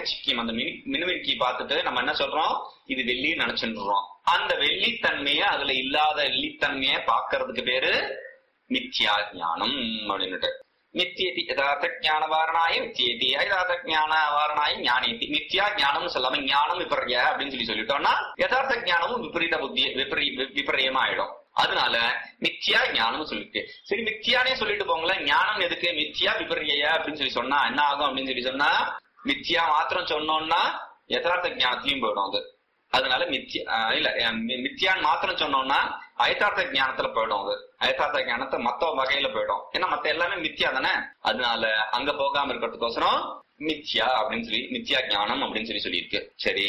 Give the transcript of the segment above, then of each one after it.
சிக்கியம் அந்த மினு மினுமினுக்கி பார்த்துட்டு நம்ம என்ன சொல்றோம் இது வெள்ளின்னு நினைச்சுடுறோம் அந்த வெள்ளித்தன்மைய அதுல இல்லாத வெள்ளித்தன்மைய பாக்குறதுக்கு பேரு மித்யா ஞானம் அப்படின்னுட்டு மித்தியதி யதார்த்த ஞான வாரணாய மித்தியதி யதார்த்த ஞான வாரணாய ஞானேதி மித்யா ஞானம் சொல்லாம ஞானம் விபர்ய அப்படின்னு சொல்லி சொல்லிட்டோம்னா யதார்த்த ஞானமும் விபரீத புத்தி விபரீ விபரீயமா ஆயிடும் அதனால மித்யா ஞானம் சொல்லிட்டு சரி மித்யானே சொல்லிட்டு போங்களேன் ஞானம் எதுக்கு மித்யா விபரிய அப்படின்னு சொல்லி சொன்னா என்ன ஆகும் அப்படின்னு சொல்லி சொன்னா மித்யா மாத்திரம் சொன்னோம்னா யதார்த்த ஞானத்திலையும் போயிடும் அது அதனால மித்யா ஆஹ் இல்ல அஹ் மி- மித்யான்னு மாத்திரம் சொன்னோம்னா அயதார்த்த ஞானத்துல போயிடும் அது அயதார்த்த ஞானத்தை மத்த வகையில போயிடும் ஏன்னா மத்த எல்லாமே மித்யா தானே அதனால அங்க போகாம இருக்கிறதுக்கோசரம் மித்யா அப்படின்னு சொல்லி மித்யா ஞானம் அப்படின்னு சொல்லி சொல்லியிருக்கு சரி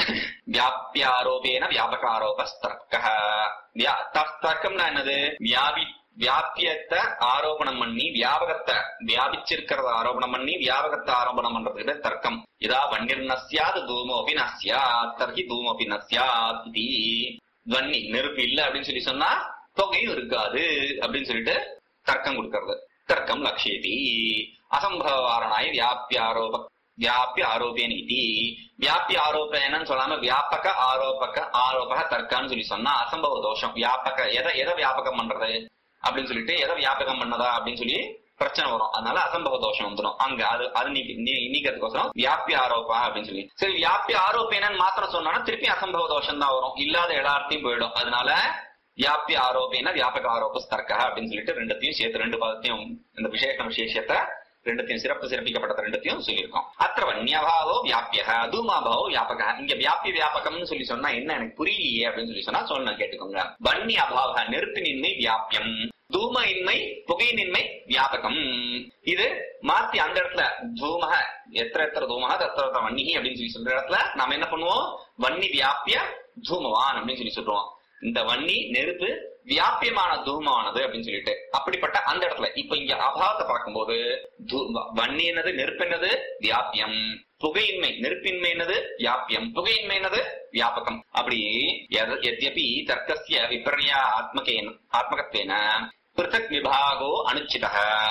வியாபியாரோபேன வியாபக ஆரோப தர்க்க வியா- த- தர்க்கம்னா என்னது வியாபி வியாபியத்தை ஆரோபணம் பண்ணி வியாபகத்தை வியாபிச்சிருக்கிறத ஆரோபணம் பண்ணி வியாபகத்தை ஆரோபணம் பண்றதுக்கு பேர் தர்க்கம் இதா வன்னிர் நஸ்யாது தூமோபி நஸ்யாத் தர்கி தூமோபி நஸ்யாத் இதி வன்னி நெருப்பு இல்ல அப்படின்னு சொல்லி சொன்னா புகையும் இருக்காது அப்படின்னு சொல்லிட்டு தர்க்கம் கொடுக்கறது தர்க்கம் லட்சியதி அசம்பவாரணாய வியாபிய ஆரோப வியாபிய ஆரோபியன் இதி வியாபிய ஆரோபேனன்னு சொல்லாம வியாபக ஆரோபக ஆரோபக தர்க்கான்னு சொல்லி சொன்னா அசம்பவ தோஷம் வியாபக எதை எதை வியாபகம் பண்றது அப்படின்னு சொல்லிட்டு எதை வியாபகம் பண்ணதா அப்படின்னு சொல்லி பிரச்சனை வரும் அதனால அசம்பவ தோஷம் வந்துடும் அங்க அது அது நீக்கி நீ- நீக்கிறதுக்கோசரம் வியாபிய ஆரோப்பா அப்படின்னு சொல்லி சரி வியாபிய ஆரோப்பேனன்னு மாத்திரம் சொன்னா திருப்பி அசம்பவ தோஷம் தான் வரும் இல்லாத எல்லாத்தையும் போயிடும் அதனால வியாபிய ஆரோபேன வியாபக ஆரோப தர்க்க அப்படின்னு சொல்லிட்டு ரெண்டுத்தையும் சேர்த்து ரெண்டு பதத்தையும் இந்த விசேஷ விசேஷத்தை ரெண்டுத்தையும் சிறப்பு சிறப்பிக்கப்பட்ட ரெண்டுத்தையும் சொல்லியிருக்கோம் அத்த வன்யபாவோ வியாபிய தூமாபாவோ வியாபக இங்க வியாபிய வியாபகம்னு சொல்லி சொன்னா என்ன எனக்கு புரியலையே அப்படின்னு சொல்லி சொன்னா சொல்ல கேட்டுக்கோங்க வன்னிய அபாவ நெருப்பினின்மை வியாபியம் தூம இன்மை புகையினின்மை வியாபகம் இது மாத்தி அந்த இடத்துல தூமக எத்திர எத்திர தூமக தத்திர தத்திர வன்னிகி அப்படின்னு சொல்லி சொல்ற இடத்துல நாம என்ன பண்ணுவோம் வன்னி வியாபிய தூமவான் அப்படின்னு சொல்லி சொல்றோம் இந்த வன்னி நெருப்பு வியாபியமான தூமானது அப்படின்னு சொல்லிட்டு அப்படிப்பட்ட அந்த இடத்துல இப்ப இங்க அபாவத்தை பார்க்கும்போது தூ- வன்னி என்னது நெருப்பு என்னது வியாபியம் புகையின்மை நெருப்பின்மை என்னது வியாபியம் புகையின்மை என்னது வியாபகம் அப்படி எத- எத்யபி தர்க்கஸ்ய விபர்யா ஆத்மகேன ஆத்மகத்வேன பிருத்தக் விபாகோ அனுச்சித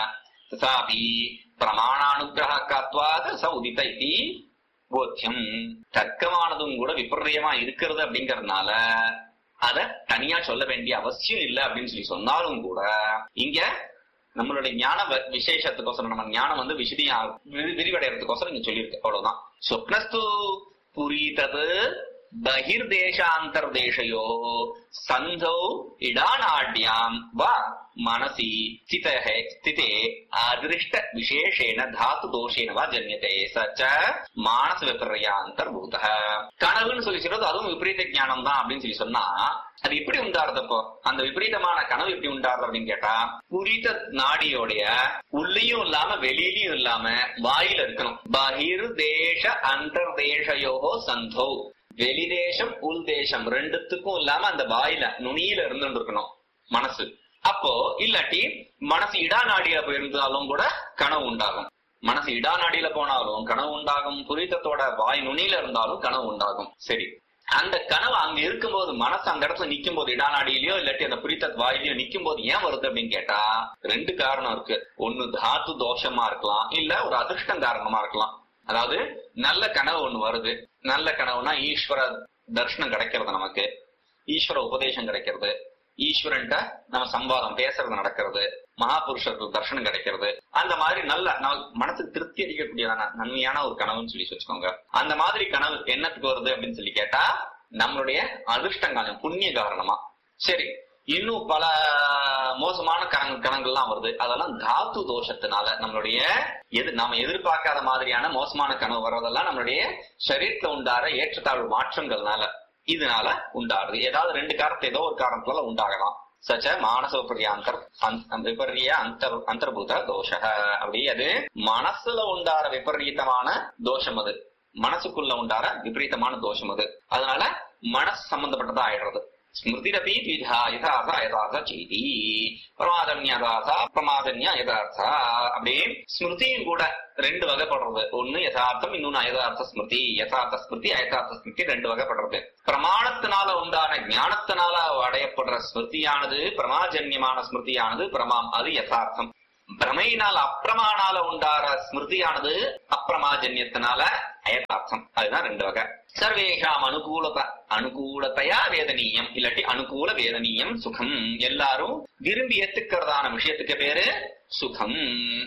ததாபி பிரமாணானுகிரகத்வாத் ச உதித இதி போத்தியம் தர்க்கமானதும் கூட விபர்யமா இருக்கிறது அப்படிங்கறதுனால அத தனியா சொல்ல வேண்டிய அவசியம் இல்லை அப்படின்னு சொல்லி சொன்னாலும் கூட இங்க நம்மளுடைய ஞான வ- விசேஷத்துக்கோசரம் நம்ம ஞானம் வந்து விசதியா விரி- விரிவடைறதுக்கோசரம் இங்க சொல்லியிருக்கு அவ்வளவுதான் சொப்னஸ்து புரீதது பகிர்தேசாந்தர்தேசயோ சந்தௌ இடாநாட்யாம் வா மனசி ஸ்திதஹ ஸ்திதே அதிருஷ்ட விசேஷேன தாத்து தோஷேன வா ஜன்யதே சச்ச மானச விபர்யாந்தர்பூத கனவுன்னு சொல்லி சொல்றது அதுவும் விபரீத ஞானம் தான் அப்படின்னு சொல்லி சொன்னா அது எப்படி உண்டாருதப்போ அந்த விபரீதமான கனவு எப்படி உண்டாருது அப்படின்னு கேட்டா புரித நாடியோடைய உள்ளேயும் இல்லாம வெளியிலயும் இல்லாம வாயில இருக்கணும் பகிர் தேச அந்தர்தேசயோகோ சந்தோ வெளிதேசம் உள் தேசம் ரெண்டுத்துக்கும் இல்லாம அந்த வாயில நுனியில இருந்துட்டு இருக்கணும் மனசு அப்போ இல்லாட்டி மனசு இடா நாடியில போயிருந்தாலும் கூட கனவு உண்டாகும் மனசு இடா நாடியில போனாலும் கனவு உண்டாகும் புரிதத்தோட வாய் நுனியில இருந்தாலும் கனவு உண்டாகும் சரி அந்த கனவு அங்க இருக்கும்போது மனசு அந்த இடத்துல நிக்கும் போது இடாநாடியிலயோ இல்லாட்டி அந்த புரித்த வாயிலையோ நிக்கும் போது ஏன் வருது அப்படின்னு கேட்டா ரெண்டு காரணம் இருக்கு ஒண்ணு தாத்து தோஷமா இருக்கலாம் இல்ல ஒரு அதிர்ஷ்டம் காரணமா இருக்கலாம் அதாவது நல்ல கனவு ஒண்ணு வருது நல்ல கனவுனா ஈஸ்வர தர்ஷனம் கிடைக்கிறது நமக்கு ஈஸ்வர உபதேசம் கிடைக்கிறது ஈஸ்வரன்ட்ட நம்ம சம்வாதம் பேசுறது நடக்கிறது மகாபுருஷருக்கு தர்ஷனம் கிடைக்கிறது அந்த மாதிரி நல்ல ந- மனசுக்கு திருப்தி அளிக்கக்கூடியதான நன்மையான ஒரு கனவுன்னு சொல்லி வச்சுக்கோங்க அந்த மாதிரி கனவு என்னத்துக்கு வருது அப்படின்னு சொல்லி கேட்டா நம்மளுடைய அதிர்ஷ்டம் காரணம் புண்ணிய காரணமா சரி இன்னும் பல மோசமான கணக்கு கணங்கள்லாம் வருது அதெல்லாம் தாத்து தோஷத்தினால நம்மளுடைய எது நாம எதிர்பார்க்காத மாதிரியான மோசமான கனவு வர்றதெல்லாம் நம்மளுடைய சரீரத்துல உண்டார ஏற்றத்தாழ்வு மாற்றங்கள்னால இதனால உண்டாருது ஏதாவது ரெண்டு காரணத்தை ஏதோ ஒரு காரணத்தால உண்டாகலாம் சச்ச மானச விபரிய அந்தர் அந்த- விபரிய அந்தர் அந்தர்பூத தோஷ அப்படி அது மனசுல உண்டார விபரீதமான தோஷம் அது மனசுக்குள்ள உண்டார விபரீதமான தோஷம் அது அதனால மனசு சம்பந்தப்பட்டதா ஆயிடுறது ஸ்மிருதிரபி த்விதா யதார்த்த யதார்த்த செய்தி பிரமாதன்ய யதார்த்தா பிரமாதன்ய யதார்த்தா அப்படியே ஸ்மிருதியும் கூட ரெண்டு வகைப்படுறது ஒண்ணு யதார்த்தம் இன்னொன்னு அயதார்த்த ஸ்மிருதி யதார்த்த ஸ்மிருதி அயதார்த்த ஸ்மிருதி ரெண்டு வகைப்படுறது பிரமாணத்தினால உண்டான ஞானத்தினால அடையப்படுற ஸ்மிருதியானது பிரமாஜன்யமான ஸ்மிருதியானது பிரமாம் அது யதார்த்தம் பிரமையினால் அப்பிரமானால உண்டார ஸ்மிருதியானது அப்பிரமாஜன்யத்தினால அயதார்த்தம் அதுதான் ரெண்டு வகை சர்வேஷாம் அனுகூலத அனுகூலத்தையா வேதனீயம் இல்லாட்டி அனுகூல வேதனீயம் சுகம் எல்லாரும் விரும்பி ஏத்துக்கிறதான விஷயத்துக்கு பேரு சுகம்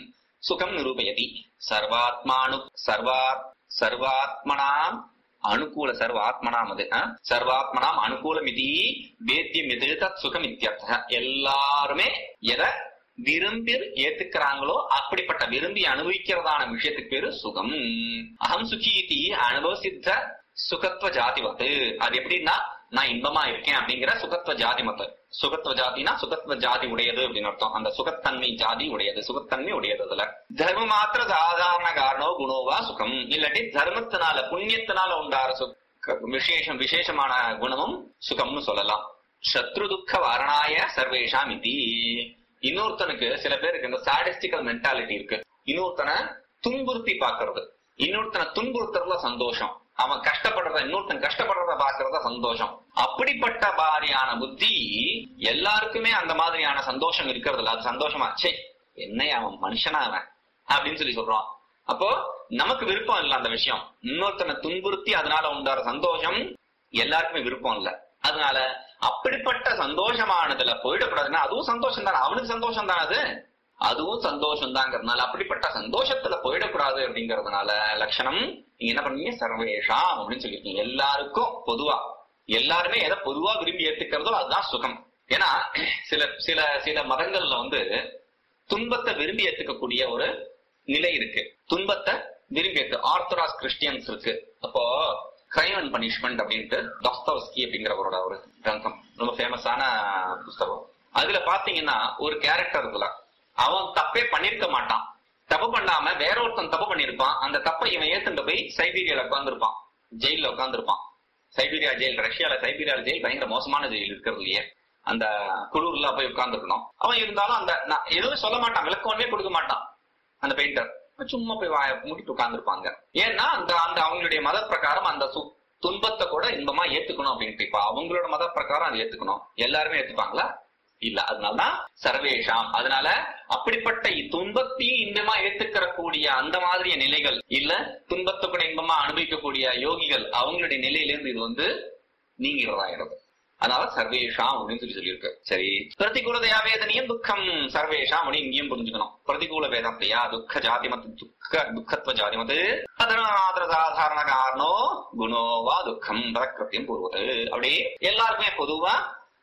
சுகம் நிரூபயதி சர்வாத்மானு சர்வா சர்வாத்மனாம் அனுகூல சர்வாத்மனாம் அது அஹ், சர்வாத்மனாம் அனுகூலம் இது வேத்தியம் எது தத் சுகம் இத்தியர்த்த எல்லாருமே எதை விரும்பி ஏத்துக்கிறாங்களோ அப்படிப்பட்ட விரும்பி அனுபவிக்கிறதான விஷயத்துக்கு பேரு சுகம் அகம் சுகி இது அனுபவ சித்த சுகத்துவ ஜாதி மத்து அது எப்படின்னா நான் இன்பமா இருக்கேன் அப்படிங்கிற சுகத்துவ ஜாதி மத்து சுகத்துவ ஜாதினா சுகத்துவ ஜாதி உடையது அப்படின்னு அர்த்தம் அந்த சுகத்தன்மை ஜாதி உடையது சுகத்தன்மை உடையது அதுல தர்ம மாத்திர சாதாரண காரணோ குணோவா சுகம் இல்லாட்டி தர்மத்தினால புண்ணியத்தினால உண்டார சுக விசேஷம் விசேஷமான குணமும் சுகம்னு சொல்லலாம் சத்ரு துக்க வாரணாய சர்வேஷாம் இதி இன்னொருத்தனுக்கு சில பேருக்கு இந்த சாடிஸ்டிக்கல் மென்டாலிட்டி இருக்கு இன்னொருத்தனை துன்புறுத்தி பாக்குறது இன்னொருத்தனை துன்புறுத்துறதுல சந்தோஷம் அவன் கஷ்டப்படுறத இன்னொருத்தன் கஷ்டப்படுறத பாக்குறத சந்தோஷம் அப்படிப்பட்ட மாதிரியான புத்தி எல்லாருக்குமே அந்த மாதிரியான சந்தோஷம் இருக்கிறது இல்ல அது சந்தோஷமா சே என்னைய அவன் மனுஷனா அவன் அப்படின்னு சொல்லி சொல்றான் அப்போ நமக்கு விருப்பம் இல்ல அந்த விஷயம் இன்னொருத்தனை துன்புறுத்தி அதனால உண்டார சந்தோஷம் எல்லாருக்குமே விருப்பம் இல்ல அதனால அப்படிப்பட்ட சந்தோஷமானதுல போயிடக்கூடாதுன்னா அதுவும் சந்தோஷம் தானே அவனுக்கு சந்தோஷம் தானே அது அதுவும் சந்தோஷம் தாங்கிறதுனால அப்படிப்பட்ட சந்தோஷத்துல போயிடக்கூடாது அப்படிங்கறதுனால லட்சணம் நீங்க என்ன பண்ணீங்க சர்வேஷாம் அப்படின்னு சொல்லியிருக்கீங்க எல்லாருக்கும் பொதுவா எல்லாருமே எதை பொதுவா விரும்பி ஏத்துக்கிறதோ அதுதான் சுகம் ஏன்னா சில சில சில மதங்கள்ல வந்து துன்பத்தை விரும்பி ஏத்துக்கக்கூடிய ஒரு நிலை இருக்கு துன்பத்தை விரும்பி ஏத்து ஆர்த்தடாக்ஸ் கிறிஸ்டியன்ஸ் இருக்கு அப்போ கிரைம் அண்ட் பனிஷ்மெண்ட் அப்படின்ட்டு டாஸ்தவஸ்கி அப்படிங்கிறவரோட ஒரு கிரந்தம் ரொம்ப ஃபேமஸான புஸ்தகம் அதுல பாத்தீங்கன்னா ஒரு கேரக்டர் இருக்குல்ல அவன் தப்பே பண்ணிருக்க மாட்டான் தப்பு பண்ணாம வேற ஒருத்தன் தப்பு பண்ணிருப்பான் அந்த தப்பை இவன் ஏத்துட்டு போய் சைபீரியால உட்கார்ந்துருப்பான் ஜெயில உட்கார்ந்துருப்பான் சைபீரியா ஜெயில் ரஷ்யால சைபீரியால ஜெயில் பயங்கர மோசமான ஜெயில் இருக்கிறது இல்லையே அந்த குளூர்ல போய் உட்கார்ந்துருக்கணும் அவன் இருந்தாலும் அந்த நான் எதுவும் சொல்ல மாட்டான் விளக்கமே கொடுக்க மாட்டான் அந்த பெயிண்டர் சும்மா போய் வாய மூடிட்டு உட்கார்ந்துருப்பாங்க ஏன்னா அந்த அந்த அவங்களுடைய மத பிரகாரம் அந்த சு- துன்பத்தை கூட இன்பமா ஏத்துக்கணும் அப்படின்ட்டு இப்ப அவங்களோட மத பிரகாரம் அதை ஏத்துக்கணும் எல்லாருமே ஏத்துப்பாங்களா இல்ல அதனாலதான் சர்வேஷாம் அதனால அப்படிப்பட்ட துன்பத்தையும் இன்பமா ஏத்துக்கிற கூடிய அந்த மாதிரிய நிலைகள் இல்ல துன்பத்தை கூட இன்பமா அனுபவிக்கக்கூடிய யோகிகள் அவங்களுடைய நிலையிலிருந்து இது வந்து நீங்கிறதாயிடுது அதனால சர்வேஷாம் அப்படின்னு சொல்லி சொல்லியிருக்கு சரி பிரதிகூல வேதனையும் துக்கம் சர்வேஷாம் அப்படின்னு இங்கேயும் புரிஞ்சுக்கணும் பிரதிகூல வேதத்தையா துக்க ஜாதி மத் துக்க துக்கத்துவ ஜாதி மத் அதனாதர சாதாரண காரணோ குணோவா துக்கம் பிரகிருத்தியம் பூர்வது அப்படி எல்லாருக்குமே பொதுவா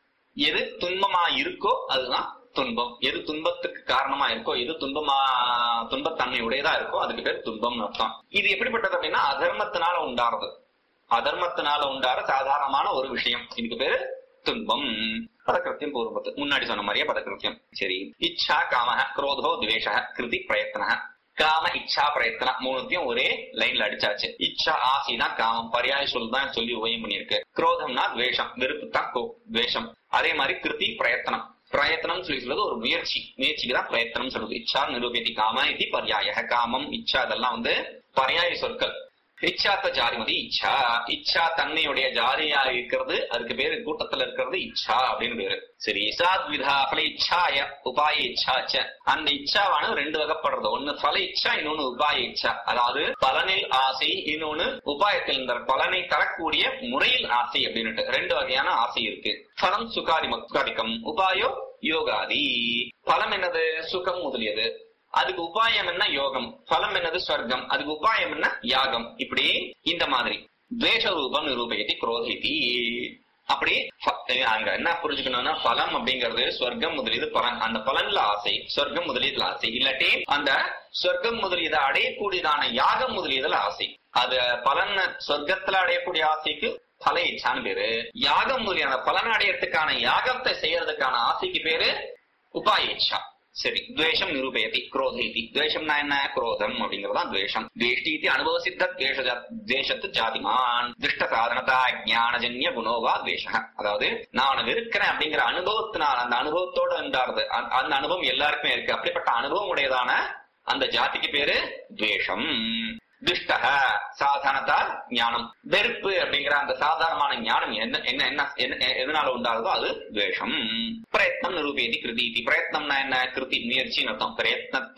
எது துன்பமா இருக்கோ அதுதான் துன்பம் எது துன்பத்துக்கு காரணமா இருக்கோ எது துன்பமா துன்பத்தன்மை உடையதா இருக்கோ அதுக்கு பேர் துன்பம்னு அர்த்தம் இது எப்படிப்பட்டது அப்படின்னா அதர்மத்தினால உண்டாறது அதர்மத்தினால உண்டார சாதாரணமான ஒரு விஷயம் இதுக்கு பேரு துன்பம் பதக்கிருத்தியம் பூர்வத்து முன்னாடி சொன்ன மாதிரியே பதக்கிருத்தியம் சரி இச்சா காம குரோதோ துவேஷ கிருதி பிரயத்தன காம இச்சா பிரயத்தன மூணுத்தையும் ஒரே லைன்ல அடிச்சாச்சு இச்சா ஆசினா காமம் பரியாய சொல் தான் சொல்லி உபயம் பண்ணியிருக்கு குரோதம்னா துவேஷம் வெறுப்பு தான் கோ துவேஷம் அதே மாதிரி கிருதி பிரயத்தனம் பிரயத்தனம் சொல்லி சொல்றது ஒரு முயற்சி முயற்சிக்கு தான் பிரயத்தனம் சொல்றது இச்சா நிரூபியதி காம இது பர்யாய காமம் இச்சா அதெல்லாம் வந்து பர்யாய சொற்கள் இச்சாத்த ஜாதிமதி இச்சா இச்சா தன்மையுடைய ஜாதியா இருக்கிறது அதுக்கு பேரு கூட்டத்துல இருக்கிறது இச்சா அப்படின்னு பேரு சரி சாத்விதா பல இச்சாய உபாய இச்சா ச. அந்த இச்சாவானது ரெண்டு வகைப்படுறது ஒண்ணு பல இச்சா இன்னொன்னு உபாய இச்சா அதாவது பலனில் ஆசை இன்னொன்னு உபாயத்தில் இந்த பலனை தரக்கூடிய முறையில் ஆசை அப்படின்னுட்டு ரெண்டு வகையான ஆசை இருக்கு பலம் சுகாதி மக்காதிக்கம் உபாயோ யோகாதி பலம் என்னது சுகம் முதலியது அதுக்கு உபாயம் என்ன யோகம் பலம் என்னது ஸ்வர்க்கம் அதுக்கு உபாயம் என்ன யாகம் இப்படி இந்த மாதிரி துவேஷ ரூபம் நிரூபயத்தி குரோதிதி அப்படி ப- அங்க என்ன புரிஞ்சுக்கணும்னா பலம் அப்படிங்கிறது ஸ்வர்க்கம் முதலியது பலன் அந்த பலன்ல ஆசை சொர்க்கம் முதலியதுல ஆசை இல்லாட்டி அந்த சொர்க்கம் முதலியதை அடையக்கூடியதான யாகம் முதலியதுல ஆசை அது பலன் சொர்க்கத்துல அடையக்கூடிய ஆசைக்கு பல இச்சான்னு பேரு யாகம் முதலிய அந்த பலன் அடையறதுக்கான யாகத்தை செய்யறதுக்கான ஆசைக்கு பேரு உபாய இச்சா சரி துவேஷம் நிரூபயதி குரோதீதி துவேஷம்னா என்ன குரோதம் அப்படிங்கறதா துவேஷம் துவேஷ்டி இது அனுபவ சித்த துவேஷ துவேஷத்து ஜாதிமான் திருஷ்ட சாதனதா ஞானஜன்ய குணோவா துவேஷ அதாவது நான் அவனை வெறுக்கிறேன் அப்படிங்கிற அனுபவத்தினால் அந்த அனுபவத்தோட இருந்தாருது அந்த அந்த அனுபவம் எல்லாருக்குமே இருக்கு அப்படிப்பட்ட அனுபவம் உடையதான அந்த ஜாதிக்கு பேரு துவேஷம் துஷ்டக சாதாரணதா ஞானம் வெறுப்பு அப்படிங்கிற அந்த சாதாரணமான ஞானம் என்ன என்ன என்ன என்ன- எதனால உண்டாகுதோ அது துவேஷம் பிரயத்னம் நிரூபியதி கிருதி பிரயத்னம்னா என்ன கிருதி முயற்சின்னு அர்த்தம் பிரயத்னத்துவ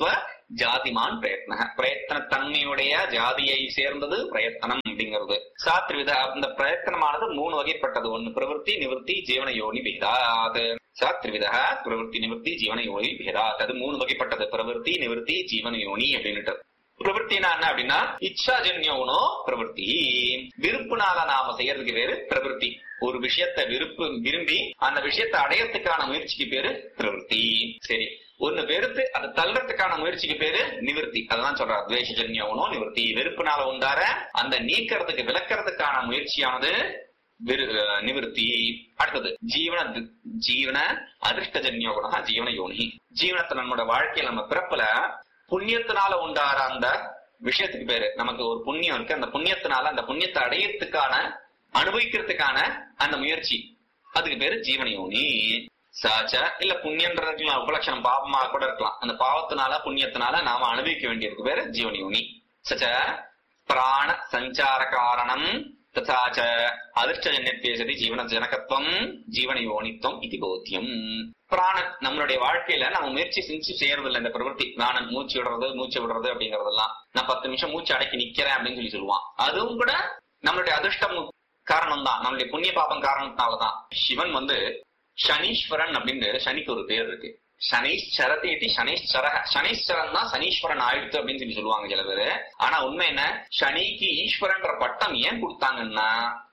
ஜாதிமான் பிரயத்ன பிரயத்தன தன்மையுடைய ஜாதியை சேர்ந்தது பிரயத்தனம் அப்படிங்கிறது சாத்ரிவித அந்த பிரயத்தனமானது மூணு வகைப்பட்டது ஒன்னு பிரவருத்தி நிவர்த்தி ஜீவன யோனி பேதாத் சாத்ரிவித பிரவருத்தி நிவர்த்தி ஜீவன யோனி பேதாத் அது மூணு வகைப்பட்டது பிரவருத்தி நிவர்த்தி ஜீவன யோனி அப்படின்னுட்டு பிரவருத்தினா என்ன அப்படின்னா இச்சாஜன்யோனோ பிரவருத்தி விருப்புனால நாம செய்யறதுக்கு பேரு பிரவருத்தி ஒரு விஷயத்தை விருப்பு விரும்பி அந்த விஷயத்தை அடையறதுக்கான முயற்சிக்கு பேரு பிரவருத்தி சரி ஒன்னு வெறுத்து அதை தள்ளுறதுக்கான முயற்சிக்கு பேரு நிவர்த்தி அதான் சொல்றார் துவேஷஜன்யோனோ நிவர்த்தி வெறுப்புனால உண்டார அந்த நீக்கிறதுக்கு விளக்கறதுக்கான முயற்சியானது விரு- அஹ் நிவர்த்தி அடுத்தது ஜீவன தி- ஜீவன அதிர்ஷ்டஜன்யோ குணா ஜீவன யோனி ஜீவனத்தை நம்மளோட வாழ்க்கையில நம்ம பிறப்புல புண்ணியத்தினால உண்டார அந்த விஷயத்துக்கு பேரு நமக்கு ஒரு புண்ணியம் இருக்கு அந்த புண்ணியத்தினால அந்த புண்ணியத்தை அடையறதுக்கான அனுபவிக்கிறதுக்கான அந்த முயற்சி அதுக்கு பேரு ஜீவன யோனி சாச்ச இல்ல புண்ணியன்றது இருக்கலாம் உபலட்சணம் பாவமா கூட இருக்கலாம் அந்த பாவத்தினால புண்ணியத்தினால நாம அனுபவிக்க வேண்டியதுக்கு பேரு ஜீவன யோனி சச்ச பிராண சஞ்சார காரணம் ததாச்ச அதிர்ஷ்டஜன்யத்வே சதி ஜீவன ஜனகத்துவம் ஜீவன யோனித்துவம் இது போத்தியம் பிராணன் நம்மளுடைய வாழ்க்கையில நம்ம முயற்சி செஞ்சு செய்யறது இல்ல இந்த பிரவൃத்தி பிராணன் மூச்சு விடுறது மூச்சு விடுறது அப்படிங்கறதெல்லாம் நான் பத்து நிமிஷம் மூச்சு அடக்கி நிக்கிறேன் அப்படின்னு சொல்லி சொல்லுவான் அதுவும் கூட நம்மளுடைய அதிர்ஷ்டம் காரணம் தான் நம்மளுடைய புண்ணிய பாபம் காரணத்தினாலதான் சிவன் வந்து சனீஸ்வரன் அப்படின்னு சனிக்கு ஒரு பேர் இருக்கு சனீஸ்வரத்தை இட்டி சனீஸ்வர சனீஸ்வரன் தான் சனீஸ்வரன் ஆயிடுத்து அப்படின்னு சொல்லி சொல்லுவாங்க சில பேரு ஆனா உண்மை என்ன சனிக்கு ஈஸ்வரன்ற பட்டம் ஏன் கொடுத்தாங்கன்னா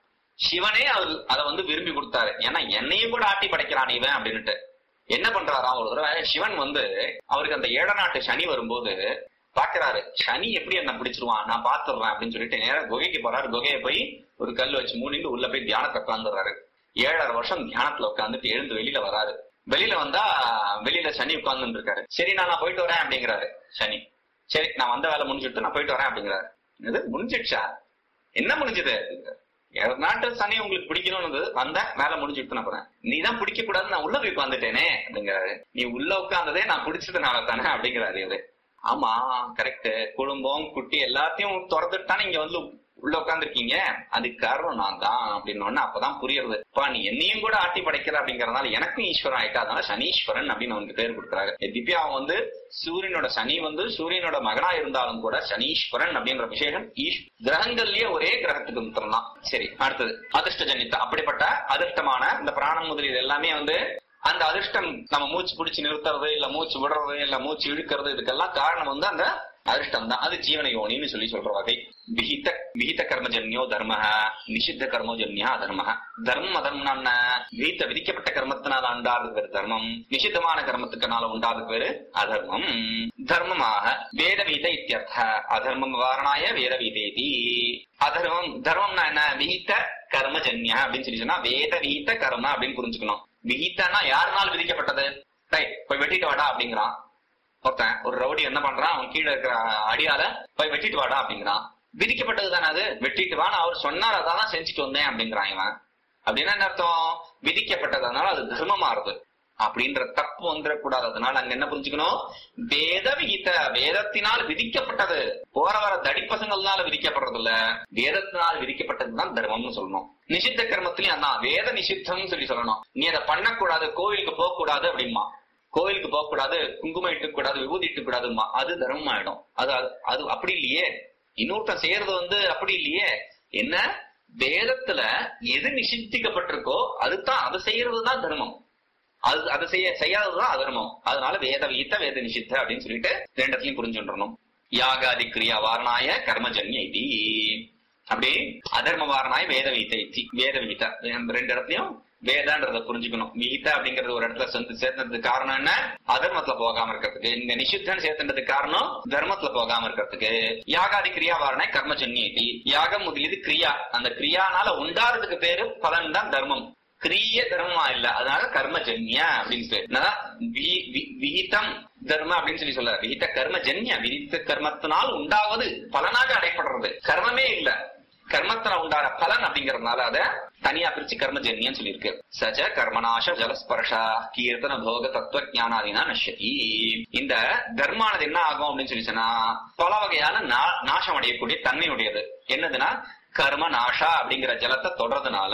சிவனே அவர் அதை வந்து விரும்பி கொடுத்தாரு ஏன்னா என்னையும் கூட ஆட்டி படைக்கிறான் இவன் அப்படின்னுட்டு என்ன பண்றாராம் ஒரு தடவை சிவன் வந்து அவருக்கு அந்த ஏழ நாட்டு சனி வரும்போது பாக்குறாரு சனி எப்படி என்ன பிடிச்சிருவான் நான் பாத்துடுறேன் அப்படின்னு சொல்லிட்டு நேரா குகைக்கு போறாரு குகையை போய் ஒரு கல் வச்சு மூணிட்டு உள்ள போய் தியானத்தை உட்காந்துடுறாரு ஏழரை வருஷம் தியானத்துல உட்காந்துட்டு எழுந்து வெளியில வராரு வெளியில வந்தா வெளியில சனி உட்கார்ந்து இருக்காரு சரி நான் நான் போயிட்டு வரேன் அப்படிங்கிறாரு சனி சரி நான் வந்த வேலை முடிஞ்சுட்டு நான் போயிட்டு வரேன் அப்படிங்கிறாரு இது முடிஞ்சிடுச்சா என்ன முடிஞ்சது அப்படிங்கிறாரு. ஏழு நாட்டு சனி உங்களுக்கு பிடிக்கணும்னு வந்த வேலை முடிஞ்சுட்டு நான் போறேன் நீ தான் பிடிக்க கூடாது நான் உள்ள போய் உட்காந்துட்டேனே அப்படிங்கிறாரு நீ உள்ள உட்கார்ந்ததே நான் பிடிச்சதுனால தானே அப்படிங்கிறாரு இவரு ஆமா கரெக்ட் குடும்பம் குட்டி எல்லாத்தையும் திறந்துட்டு தானே இங்க வந்து உள்ள உட்காந்துருக்கீங்க அதுக்கு காரணம் நான் தான் அப்படின்னு அப்பதான் புரியுறது அப்பா நீ என்னையும் கூட ஆட்டி படைக்கிற அப்படிங்கறதுனால எனக்கும் ஈஸ்வரன் ஆயிட்டா அதனால சனீஸ்வரன் அப்படின்னு அவனுக்கு பேர் கொடுக்குறாங்க திவ்யா அவன் வந்து சூரியனோட சனி வந்து சூரியனோட மகனா இருந்தாலும் கூட சனீஸ்வரன் அப்படின்ற விசேஷம் ஈஸ் கிரகங்கள்லயே ஒரே கிரகத்துக்கு மித்திரம் தான் சரி அடுத்தது அதிர்ஷ்ட ஜனித்த அப்படிப்பட்ட அதிர்ஷ்டமான இந்த பிராணம் முதலில் எல்லாமே வந்து அந்த அதிர்ஷ்டம் நம்ம மூச்சு பிடிச்சு நிறுத்துறது இல்ல மூச்சு விடுறது இல்ல மூச்சு இழுக்கிறது இதுக்கெல்லாம் காரணம் வந்து அந்த அதிர்ஷ்டம் தான் அது ஜீவன யோனின்னு சொல்லி சொல்ற வகை விஹித விஹித கர்மஜன்யோ தர்ம நிஷித்த கர்மோஜன்யா அதர்ம தர்மம் அதர்மம்னா என்ன விஹித்த விதிக்கப்பட்ட கர்மத்தினால உண்டாது பேரு தர்மம் நிஷித்தமான கர்மத்துக்குனால உண்டாது பேரு அதர்மம் தர்மமாக வேதவீத இத்தியர்த்த அதர்மம் வாரணாய வேதவீதேதி அதர்மம் தர்மம்னா என்ன விஹித்த கர்மஜன்யா அப்படின்னு சொல்லி சொன்னா வேத விஹித்த கர்ம அப்படின்னு புரிஞ்சுக்கணும் விஹித்தனா யாருனால் விதிக்கப்பட்டது ரைட் போய் வெட்டிட்டு வாடா அப்படிங்கிறான் ஒருத்தன் ஒரு ரவுடி என்ன பண்றான் அவன் கீழே இருக்கிற அடியால போய் வெட்டிட்டு வாடா அப்படிங்கிறான் விதிக்கப்பட்டது தானே அது வெட்டிட்டு வான்னு அவர் சொன்னார் அதான் செஞ்சுட்டு வந்தேன் அப்படிங்கிறான் இவன் அப்படின்னா என்ன அர்த்தம் விதிக்கப்பட்டதுனால அது தர்மமாறுது அப்படின்ற தப்பு வந்துடக்கூடாது அதனால அங்க என்ன புரிஞ்சுக்கணும் வேத விகித வேதத்தினால் விதிக்கப்பட்டது போற வர தடிப்பசங்கள்னால விதிக்கப்படுறது இல்ல வேதத்தினால் விதிக்கப்பட்டதுதான் தர்மம்னு சொல்லணும் நிஷித்த கர்மத்திலையும் அதான் வேத நிஷித்தம்னு சொல்லி சொல்லணும் நீ அதை பண்ணக்கூடாது கோவிலுக்கு போக கூடாது அப்படிமா கோவிலுக்கு போக கூடாது குங்குமம் இட்டு கூடாது விபூதி இட்டு கூடாதுமா அது தர்மம் ஆயிடும் அது அது- அது அப்படி இல்லையே இன்னொருத்தன் செய்யறது வந்து அப்படி இல்லையே என்ன வேதத்துல எது நிஷித்திக்கப்பட்டிருக்கோ அதுதான் அதை செய்யறதுதான் தர்மம் அது அதை செய்ய செய்யாததுதான் அதர்மம் அதனால வேத விகித்த வேத நிஷித்த அப்படின்னு சொல்லிட்டு ரெண்டு இடத்துலயும் புரிஞ்சுடணும் யாகாதி கிரியா வாரணாய கர்மஜன்ய இதி அப்படி அதர்ம வாரணாய வேத விகித இத்தி வேத விகித இந்த ரெண்டு இடத்துலயும் வேதான்றத புரிஞ்சுக்கணும் விகித அப்படிங்கறது ஒரு இடத்துல சேர்ந்து சேர்ந்ததுக்கு காரணம் என்ன அதர்மத்துல போகாம இருக்கிறதுக்கு இந்த நிஷித்தன் சேர்த்துன்றதுக்கு காரணம் தர்மத்துல போகாம இருக்கிறதுக்கு யாகாதி கிரியா வாரணாய கர்மஜன்ய இதி யாகம் முதலியது கிரியா அந்த கிரியானால உண்டாறதுக்கு பேரு பலன் தான் தர்மம் கிரிய தர்மமா இல்ல அதனால கர்மஜன்யா அப்படின்னு பேர் என்னதான் வி- வி- விகிதம் தர்ம அப்படின்னு சொல்லி சொல்ல விகித கர்மஜன்யா விதித்த கர்மத்தினால் உண்டாவது பலனாக அடைப்படுறது கர்மமே இல்ல கர்மத்தினால் உண்டான பலன் அப்படிங்கறதுனால அத தனியா பிரிச்சு கர்மஜன்யம் சொல்லியிருக்கு சஜ கர்மநாச ஜலஸ்பர்ஷா கீர்த்தன போக தத்துவ ஞானாதினா நஷ்யதி இந்த தர்மானது என்ன ஆகும் அப்படின்னு சொல்லி சொன்னா பல வகையான நா- நாசம் அடையக்கூடிய தன்மையுடையது என்னதுன்னா கர்ம நாஷா அப்படிங்கிற ஜலத்தை தொடர்றதுனால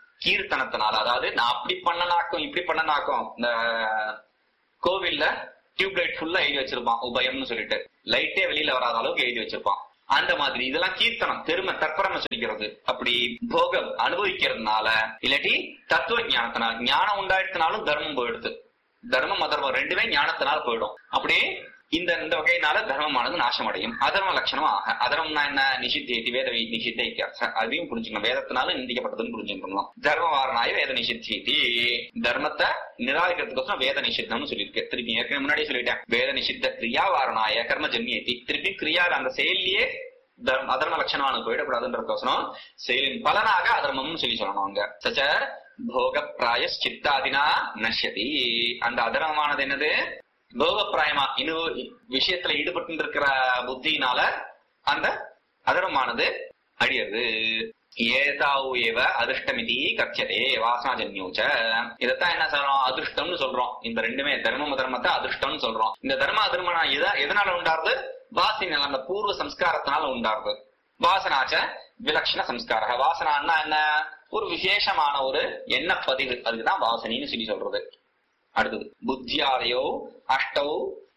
கீர்த்தனத்தினால அதாவது நான் அப்படி பண்ணனாக்கும் இப்படி பண்ணனாக்கும் இந்த கோவில்ல டியூப் லைட் ஃபுல்லா எழுதி வச்சிருப்பான் உபயம்னு சொல்லிட்டு லைட்டே வெளியில வராத அளவுக்கு எழுதி வச்சிருப்பான் அந்த மாதிரி இதெல்லாம் கீர்த்தனம் பெருமை தற்பரம சொல்லிக்கிறது அப்படி போகம் அனுபவிக்கிறதுனால இல்லாட்டி தத்துவ ஞானத்தினால ஞானம் உண்டாயிடுத்தினாலும் தர்மம் போயிடுது தர்மம் அதர்மம் ரெண்டுமே ஞானத்தினால போயிடும் அப்படியே இந்த இந்த வகையினால தர்மமானது நாசமடையும் அதர்ம லட்சணம் ஆக அதர்மம்னா என்ன நிஷித்தி வேத நிஷித்த இத்தியாசம் அதையும் புரிஞ்சுக்கணும் வேதத்தினால நிந்திக்கப்பட்டதுன்னு புரிஞ்சுக்கணும் தர்ம வாரணாய வேத நிஷித்தி தர்மத்தை நிராகரிக்கிறதுக்கோசரம் வேத நிஷித்தம்னு சொல்லியிருக்கு திருப்பி ஏற்கனவே முன்னாடியே சொல்லிட்டேன் வேத நிஷித்த கிரியா வாரணாய கர்ம ஜன்யேத்தி திருப்பி கிரியா அந்த செயலியே தர்ம அதர்ம லட்சணமான போயிடக்கூடாதுன்றதுக்கோசரம் செயலின் பலனாக அதர்மம்னு சொல்லி சொல்லணும் அங்க சச்ச போக பிராயஷ்சித்தாதினா நஷ்யதி அந்த அதர்மமானது என்னது போக பிராயமா இன்னும் விஷயத்துல ஈடுபட்டு இருக்கிற புத்தியினால அந்த அதர்மமானது அழியது ஏதாவு ஏவ அதிர்ஷ்டமிதி கச்சதே வாசனாஜன்யூச்ச இதத்தான் என்ன சொல்றோம் அதிர்ஷ்டம்னு சொல்றோம் இந்த ரெண்டுமே தர்ம தர்மத்தை அதிர்ஷ்டம்னு சொல்றோம் இந்த தர்ம அதர்மனா எத எதனால உண்டாருது வாசினால் அந்த பூர்வ சம்ஸ்காரத்தினால உண்டாருது வாசனாச்ச விலட்சண சம்ஸ்கார வாசனான்னா என்ன ஒரு விசேஷமான ஒரு எண்ண பதிவு அதுக்குதான் வாசனின்னு சொல்லி சொல்றது அடுத்தது புத்தியாதயோ அஷ்டௌ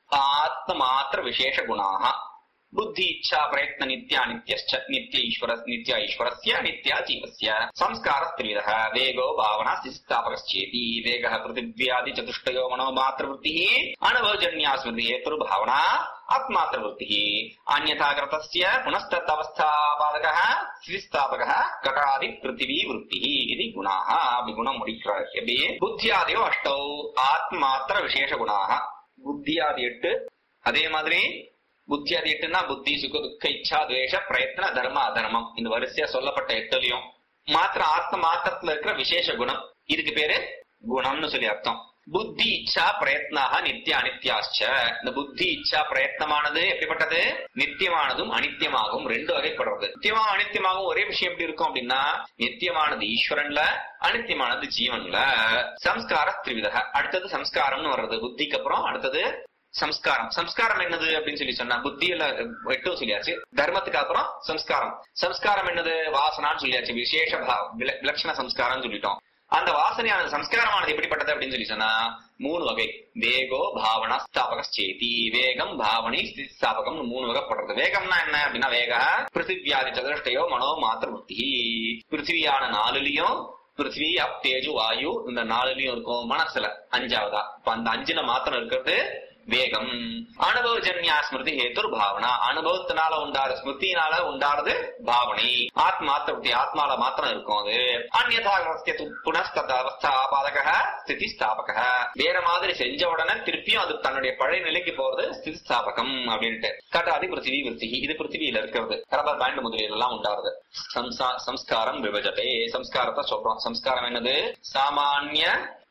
ஆத்ம மாத்திர விசேஷ குணாக புத்தி இச்சா பிரயத்ன நித்யா நித்யश्च நித்ய ஈஸ்வர நித்யா ஈஸ்வரஸ்ய நித்யா ஜீவஸ்ய சம்ஸ்கார த்ரிவிதः வேகோ பாவனா ஸ்தாபகश्चेति வேகः पृथिव्यादि चतुष्टयो मनो मात्रवृत्तिः अनुभवजन्या स्मृति हेतुर्भावना आत्मात्रवृत्तिः अन्यथाकृतस्य पुनस्तदवस्थापादकः स्थितिस्थापकः घटादि पृथिवी वृत्तिः इति गुणाः विगुणं முடிக்கிறார் புத்தியாதியோ அஷ்டௌ ஆத்மாத்திர விசேஷ குணாக புத்தியாதி எட்டு அதே மாதிரி புத்தியாதி எட்டுன்னா புத்தி சுக துக்க இச்சா துவேஷ பிரயத்ன தர்ம அதர்மம் இந்த வரிசையா சொல்லப்பட்ட எட்டுலயும் மாத்திர ஆத்ம மாத்திரத்துல இருக்கிற விசேஷ குணம் இதுக்கு பேரு குணம்னு சொல்லி அர்த்தம் புத்தி இச்சா பிரயத்னாக நித்திய அனித்யாச்ச இந்த புத்தி இச்சா பிரயத்னமானது எப்படிப்பட்டது நித்தியமானதும் அனித்தியமாகவும் ரெண்டு வகைப்படுறது நித்தியமா அனித்தியமாகவும் ஒரே விஷயம் எப்படி இருக்கும் அப்படின்னா நித்தியமானது ஈஸ்வரன்ல அனித்தியமானது ஜீவன்ல சம்ஸ்கார திரிவிதக அடுத்தது சம்ஸ்காரம்னு வர்றது புத்திக்கு அப்புறம் அடுத்தது சம்ஸ்காரம் சம்ஸ்காரம் என்னது அப்படின்னு சொல்லி சொன்னா புத்தியில எட்டும் சொல்லியாச்சு தர்மத்துக்கு அப்புறம் சம்ஸ்காரம் சம்ஸ்காரம் என்னது வாசனான்னு சொல்லியாச்சு விசேஷ விலட்சண சம்ஸ்காரம் சொல்லிட்டோம் அந்த வாசனையானது சம்ஸ்காரமானது எப்படிப்பட்டது அப்படின்னு சொல்லி சொன்னா மூணு வகை வேகோ பாவனா ஸ்தாபக சேதி வேகம் பாவனை ஸ்திதி ஸ்தாபகம் மூணு வகைப்படுறது வேகம்னா என்ன அப்படின்னா வேக பிருத்திவியாதி சதுஷ்டயோ மனோ மாத்திர புத்தி பிருத்திவியான நாலுலயும் பிருத்திவி அப் தேஜு வாயு இந்த நாலுலயும் இருக்கும் மனசுல அஞ்சாவதா இப்ப அந்த அஞ்சுல மாத்திரம் இருக்கிறது வேகம் அனுபவஜன்யா ஸ்மிருதி ஹேத்துர் பாவனா அனுபவத்தினால உண்டாரு ஸ்மிருதினால உண்டாறது பாவனை ஆத்மாத்திர ஆத்மால மாத்திரம் இருக்கும் அது அந்நதா புனஸ்தத அவஸ்தா பாதக ஸ்திதி ஸ்தாபக வேற மாதிரி செஞ்ச உடனே திருப்பியும் அது தன்னுடைய பழைய நிலைக்கு போறது ஸ்திதி ஸ்தாபகம் அப்படின்ட்டு கட்டாதி பிருத்திவி விருத்தி இது பிருத்திவியில இருக்கிறது ரப்பர் பேண்ட் முதலில் எல்லாம் உண்டாருது சம்ஸ்காரம் விபஜத்தை சம்ஸ்காரத்தை சொல்றோம் சம்ஸ்காரம் என்னது சாமானிய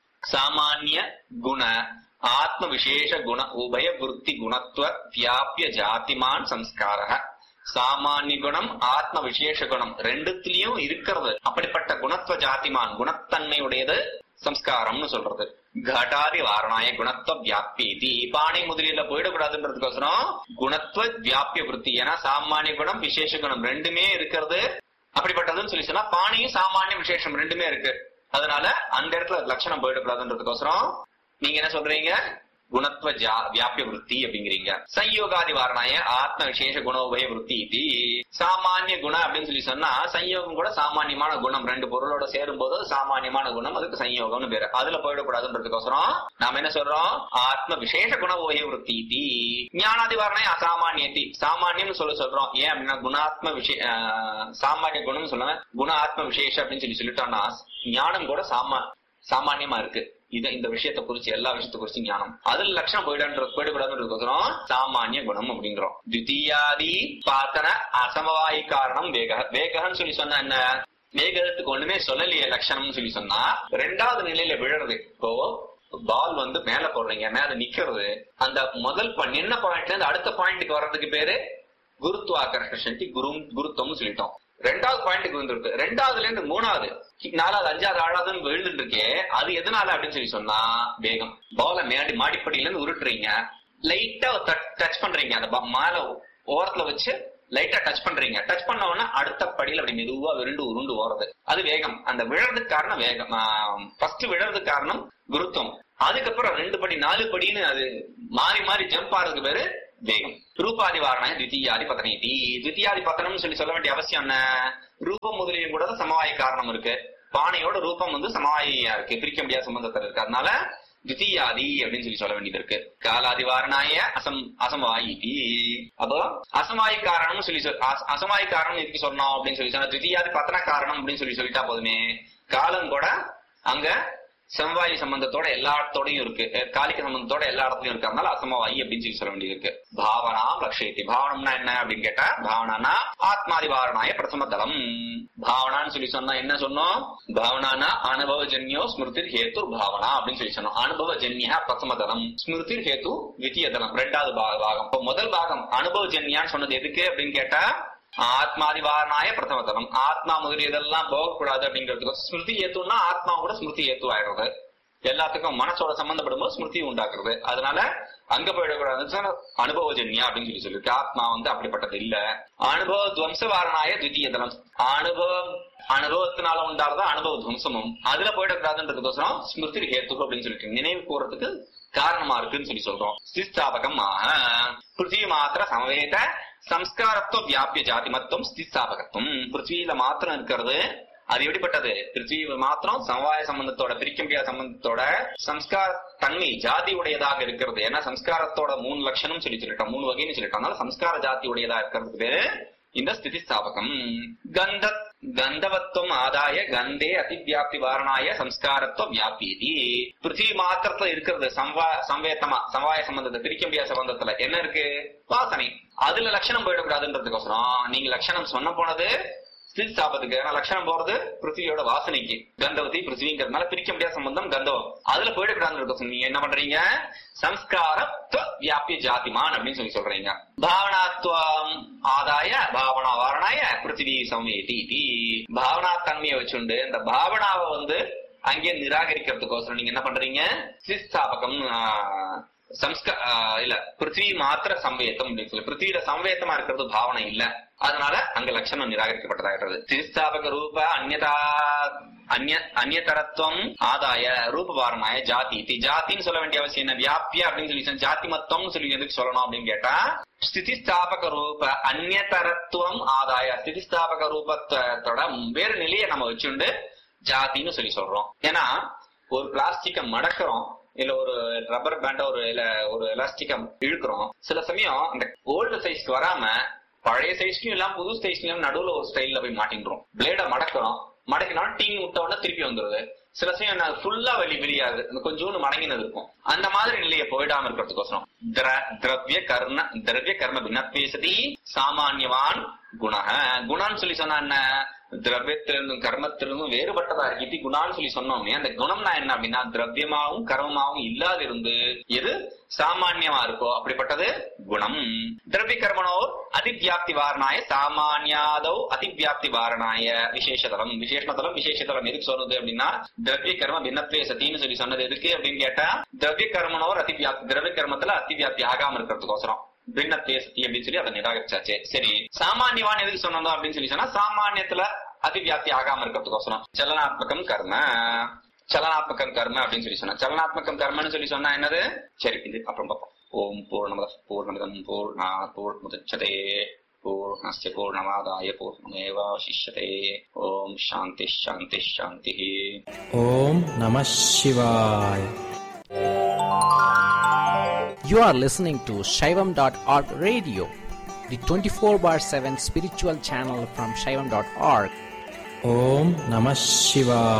சாமானிய குண ஆத்ம விசேஷ குண உபய விருத்தி குணத்துவ வியாபிய ஜாதிமான் சம்ஸ்கார சாமானிய குணம் ஆத்ம விசேஷ குணம் ரெண்டுத்திலயும் இருக்கிறது அப்படிப்பட்ட குணத்துவ ஜாதிமான் குணத்தன்மையுடையது சம்ஸ்காரம்னு சொல்றது கடாதி வாரணாய குணத்துவ வியாபியதி பானை முதலில போயிடக்கூடாதுன்றதுக்கோசரம் குணத்துவ வியாபிய விருத்தி ஏன்னா சாமானிய குணம் விசேஷ குணம் ரெண்டுமே இருக்கிறது அப்படிப்பட்டதுன்னு சொல்லி சொன்னா பானையும் சாமானிய விசேஷம் ரெண்டுமே இருக்கு அதனால அந்த இடத்துல லட்சணம் போயிடக்கூடாதுன்றதுக்கோசரம் நீங்க என்ன சொல்றீங்க குணத்துவ வியாபிய விருத்தி அப்படிங்கிறீங்க சம்யோகாதி வாரணாய ஆத்ம விசேஷ குணோபய விருத்தி இது சாமானிய குணம் அப்படின்னு சொல்லி சொன்னா சம்யோகம் கூட சாமானியமான குணம் ரெண்டு பொருளோட சேரும் போது சாமானியமான குணம் அதுக்கு சம்யோகம்னு பேரு அதுல போயிடக்கூடாதுன்றதுக்கோசரம் நாம என்ன சொல்றோம் ஆத்ம விசேஷ குணோபய விருத்தி இது ஞானாதி வாரணாய அசாமானியத்தி சாமானியம் சொல்ல சொல்றோம் ஏன் அப்படின்னா குணாத்ம விஷய சாமானிய குணம் சொல்லுங்க குண ஆத்ம விசேஷ அப்படின்னு சொல்லி சொல்லிட்டோம்னா ஞானம் கூட சாமா சாமானியமா இருக்கு இத இந்த விஷயத்தை குறிச்சு எல்லா விஷயத்தை குறிச்சு ஞானம் அதுல லட்சணம் போயிடான்ற போயிடக்கூடாதுன்றதுக்கோசரம் சாமானிய குணம் அப்படிங்கிறோம் தித்தியாதி பாத்தன அசமவாயி காரணம் வேக வேகன்னு சொல்லி சொன்னா என்ன வேகத்துக்கு ஒண்ணுமே சொல்லலையே லட்சணம்னு சொல்லி சொன்னா ரெண்டாவது நிலையில விழறது இப்போ பால் வந்து மேல போடுறீங்க மேல நிக்கிறது அந்த முதல் பாயிண்ட் என்ன பாயிண்ட்ல இருந்து அடுத்த பாயிண்ட்டுக்கு வர்றதுக்கு பேரு குருத்துவாக்கர்ஷ சக்தி குரு குருத்துவம்னு சொல்லிட்டோம் ரெண்டாவது பாயிண்ட்டுக்கு வந்துருக்கு ரெண்டாவதுல இருந்து மூணாவது நாலாவது அஞ்சாவது ஆறாவதுன்னு விழுந்துட்டு இருக்கே அது எதனால அப்படின்னு சொல்லி சொன்னா வேகம் பால மேடி மாடிப்படியில இருந்து உருட்டுறீங்க லைட்டா டச் பண்றீங்க அந்த மேல ஓரத்துல வச்சு லைட்டா டச் பண்றீங்க டச் பண்ண உடனே அடுத்த படியில அப்படி மெதுவா விருண்டு உருண்டு ஓறது அது வேகம் அந்த விழறதுக்கு காரணம் வேகம் ஃபர்ஸ்ட் விழறதுக்கு காரணம் குருத்துவம் அதுக்கப்புறம் ரெண்டு படி நாலு படின்னு அது மாறி மாறி ஜம்ப் ஆறதுக்கு பேரு வேகம் ரூபாதி வாரணாய தித்தியாதி பத்தனைதி தித்தியாதி பத்தனம்னு சொல்லி சொல்ல வேண்டிய அவசியம் என்ன ரூபம் முதலியும் கூட தான் சமவாய காரணம் இருக்கு பானையோட ரூபம் வந்து சமவாயியா இருக்கு பிரிக்க முடியாத சம்பந்தத்தில் இருக்கு அதனால தித்தியாதி அப்படின்னு சொல்லி சொல்ல வேண்டியது இருக்கு காலாதி வாரணாய அசம் அசமவாயி அப்போ அசமாயி காரணம்னு சொல்லி சொல் அச- அசமாயி காரணம் எதுக்கு சொன்னோம் அப்படின்னு சொல்லி சொன்னா தித்தியாதி பத்தன காரணம் அப்படின்னு சொல்லி சொல்லிட்டா போதுமே காலம் கூட அங்க சமவாயி சம்பந்தத்தோட எல்லா இடத்தோடையும் இருக்கு அஹ் காலிக சம்பந்தத்தோட எல்லா இடத்துலயும் இருக்கு அதனால அசமவாயி அப்படின்னு சொல்லி சொல்ல வேண்டியது இருக்கு பாவனாம் லட்சியத்தி பாவனம்னா என்ன அப்படின்னு கேட்டா பாவனானா ஆத்மாதிவாரணாய பிரதம தலம் பாவனான்னு சொல்லி சொன்னா என்ன சொன்னோம் பாவனானா அனுபவஜன்யோ ஸ்மிருதிர் ஹேத்து பாவனா அப்படின்னு சொல்லி சொன்னோம் அனுபவஜன்யா பிரதம தலம் ஸ்மிருதிர் ஹேத்து வித்திய தலம் ரெண்டாவது பா- பாகம் இப்போ முதல் பாகம் அனுபவஜன்யான்னு சொன்னது எதுக்கு அப்படின்னு கேட்டா ஆத்மாதிவாரணாய பிரதம தலம் ஆத்மா முதலியதெல்லாம் போகக்கூடாது அப்படிங்கிறதுக்கு ஸ்மிருதி ஏத்துனா ஆத்மா கூட ஸ்மிருதி ஏத்து ஆயிடுறது எல்லாத்துக்கும் மனசோட சம்பந்தப்படும் போது ஸ்மிருதி உண்டாக்குறது அதனால அங்க போயிடக்கூடாது அனுபவஜன்யா அப்படின்னு சொல்லி சொல்லிருக்கு ஆத்மா வந்து அப்படிப்பட்டது இல்ல அனுபவ துவம்சவாரணாய தித்திய தலம் அனுபவம் அனுபவத்தினால உண்டாகிறதா அனுபவ துவம்சமும் அதுல போயிடக்கூடாதுன்றதுக்கோசரம் ஸ்மிருதி ஹேத்து அப்படின்னு சொல்லிட்டு நினைவு கூறதுக்கு காரணமா இருக்குன்னு சொல்லி சொல்றோம் ஸ்திஸ்தாபகம் பிருத்திவி மாத்திர சமவேத சம்ஸ்காரத்துவ வியாபிய ஜாதி மத்துவம் ஸ்திஸ்தாபகத்துவம் பிருத்திவியில மாத்திரம் இருக்கிறது அது எப்படிப்பட்டது பிருத்திவி மாத்திரம் சமவாய சம்பந்தத்தோட பிரிக்க முடியாத சம்பந்தத்தோட சம்ஸ்கார தன்மை ஜாதி உடையதாக இருக்கிறது ஏன்னா சம்ஸ்காரத்தோட மூணு லட்சணம் சொல்லி சொல்லிட்டோம் மூணு வகைன்னு சொல்லிட்டோம் அதனால சம்ஸ்கார ஜாதி உடையதா இருக்கிறதுக்கு பேரு இந்த ஸ்திதி ஸ்தாபகம் கந்த கந்தவத்துவம் ஆதாய கந்தே அதிவியாப்தி வாரணாய சம்ஸ்காரத்துவ வியாபியதி பிருத்திவி மாத்திரத்துல இருக்கிறது சம்வா சம்வேத்தமா சமவாய சம்பந்தத்தை பிரிக்க முடியாத சம்பந்தத்துல என்ன இருக்கு வாசனை அதுல லட்சணம் போயிடக்கூடாதுன்றதுக்கோசரம் நீங்க லட்சணம் சொன்ன போனது ஸ்திதி ஸ்தாபத்துக்கு ஏன்னா லட்சணம் போறது பிருத்திவியோட வாசனைக்கு கந்தவதி பிருத்திவிங்கிறதுனால பிரிக்க முடியாத சம்பந்தம் கந்தவம் அதுல போயிடக்கூடாதுன்னு நீங்க என்ன பண்றீங்க சம்ஸ்காரத்துவ வியாபிய ஜாதிமான் அப்படின்னு சொல்லி சொல்றீங்க பாவனாத்துவம் ஆதாய பாவனா வாரணாய பிருத்திவி சமயதி இதி. பாவனா தன்மையை வச்சுண்டு இந்த பாவனாவை வந்து அங்கே நிராகரிக்கிறதுக்கோசரம் நீங்க என்ன பண்றீங்க சிஸ்தாபகம் சம்ஸ்க ஆஹ் இல்ல பிருத்திவி மாத்திர சம்வேத்தம் அப்படின்னு சொல்லி பிருத்திவியில சம்வேத்தமா இருக்கிறது பாவனை இல்ல அதனால அங்க லட்சணம் நிராகரிக்கப்பட்டதாகிறது சிஸ்தாபக ரூப அந்நதா அந்நிய அந்நியதரத்துவம் ஆதாய ரூபபாரணாய ஜாதி இதி. ஜாதின்னு சொல்ல வேண்டிய அவசியம் என்ன வியாபிய அப்படின்னு சொல்லி சொன்னா, ஜாதி மத்தம்னு சொல்லி எதுக்கு சொல்லணும் அப்படின்னு கேட்டா ஸ்திதிஸ்தாபக ரூப அந்நியதரத்துவம் ஆதாய ஸ்திதிஸ்தாபக ரூபத்தோட வேறு நிலையை நம்ம வச்சுண்டு ஜாதின்னு சொல்லி சொல்றோம் ஏன்னா ஒரு பிளாஸ்டிக்க மடக்கிறோம் இல்ல ஒரு ரப்பர் பேண்ட ஒரு இல்ல ஒரு எலாஸ்டிக்க இழுக்கிறோம் சில சமயம் அந்த ஓல்டு சைஸ்க்கு வராம பழைய சைஸ்லயும் இல்லாம புது சைஸ்லயும் நடுவுல ஒரு ஸ்டைல்ல போய் மாட்டின்றோம் பிளேட மடக்கிறோம் மடக்கினாலும் டீங் விட்ட உடனே திருப்பி வந்துருது சில சமயம் ஃபுல்லா வெளி வெளியாது இந்த கொஞ்சோண்டு மடங்கினது இருக்கும் அந்த மாதிரி நிலையை போயிடாம இருக்கிறதுக்கோசரம் திர- திரவிய கர்ண திரவிய கர்ம பின்னத்வேசதி சாமானியவான் குண குணான்னு சொல்லி சொன்னா என்ன திரவியத்திலிருந்தும் கர்மத்திலிருந்தும் வேறுபட்டதா இருக்கு இது குணான்னு சொல்லி சொன்னோமே அந்த குணம்னா என்ன அப்படின்னா திரவியமாவும் கர்மமாவும் இல்லாது இருந்து எது சாமான்யமா இருக்கோ அப்படிப்பட்டது குணம் திரவிய கர்மனோர் அதிவியாப்தி வாரணாய சாமானியாதோ அதிவியாப்தி வாரணாய விசேஷதலம் விசேஷதலம் விசேஷதலம் எதுக்கு சொன்னது அப்படின்னா திரவிய கர்ம பின்னத்வே சத்தின்னு சொல்லி சொன்னது எதுக்கு அப்படின்னு கேட்டா திரவிய கர்மனோர் அதிவியாப்தி திரவிய கர்மத்துல அதிவியாப்தி ஆகாம இருக்கிறதுக்கோசரம் பின்னத்வே சத்தி அப்படின்னு சொல்லி அதை நிராகரிச்சாச்சு சரி சாமானியவான் எதுக்கு சொன்னதோ அப்படின்னு சொல்லி சொன்னா சாமானியத்துல அதிவியாப்தி ஆகாம இருக்கிறதுக்கோசரம் சலனாத்மகம் கர்ம சலனாத்மகம் கர்ம அப்படின்னு சொல்லி சொன்னா சலனாத்மகம் கர்மன்னு சொல்லி சொன்னா என்னது சரி இது அப்புறம் பார்ப்போம் ஓம் பூர்ணமத பூர்ணமிதம் பூர்ணா பூர்ணமுதச்சதே பூர்ணஸ்ய பூர்ணமாதாய பூர்ணமேவாவசிஷ்யதே ஓம் சாந்தி சாந்தி சாந்தி ஓம் நம சிவாய் You are listening to Shaivam.org radio, the 24 bar 7 spiritual channel from Shaivam.org. Om Namah Shivaya.